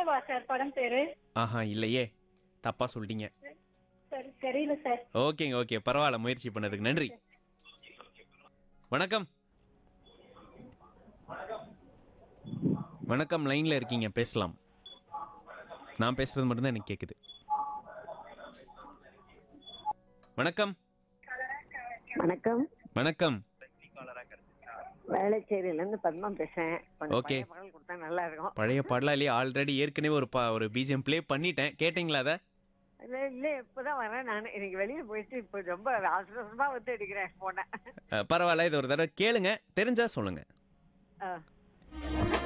நிலவா சார் படம் பேரு ஆஹா இல்லையே தப்பா சொல்லிட்டீங்க சரி தெரியல சார் ஓகேங்க ஓகே பரவாயில்ல முயற்சி பண்ணதுக்கு நன்றி வணக்கம் வணக்கம் லைன்ல இருக்கீங்க பேசலாம் நான் பேசுறது மட்டும்தான் எனக்கு கேக்குது வணக்கம் வணக்கம் வணக்கம் வேளச்சேரியில இருந்து பத்மா பேசுறேன் கொஞ்சம் Okay. பழைய பாடல் கொடுத்தா நல்லா இருக்கும் பழைய பாடலா இல்லையா ஆல்ரெடி ஏற்கனவே ஒரு பா ஒரு பிஜிஎம் ப்ளே பண்ணிட்டேன் கேட்டிங்களா அதை இல்ல இல்ல இப்பதான் வரேன் நான் இன்னைக்கு வெளியே போயிட்டு இப்ப ரொம்ப அவசர அவசரமா வந்து எடுக்கிறேன் போனேன் அஹ், பரவாயில்ல இது ஒரு தடவை கேளுங்க தெரிஞ்சா சொல்லுங்க ஆ.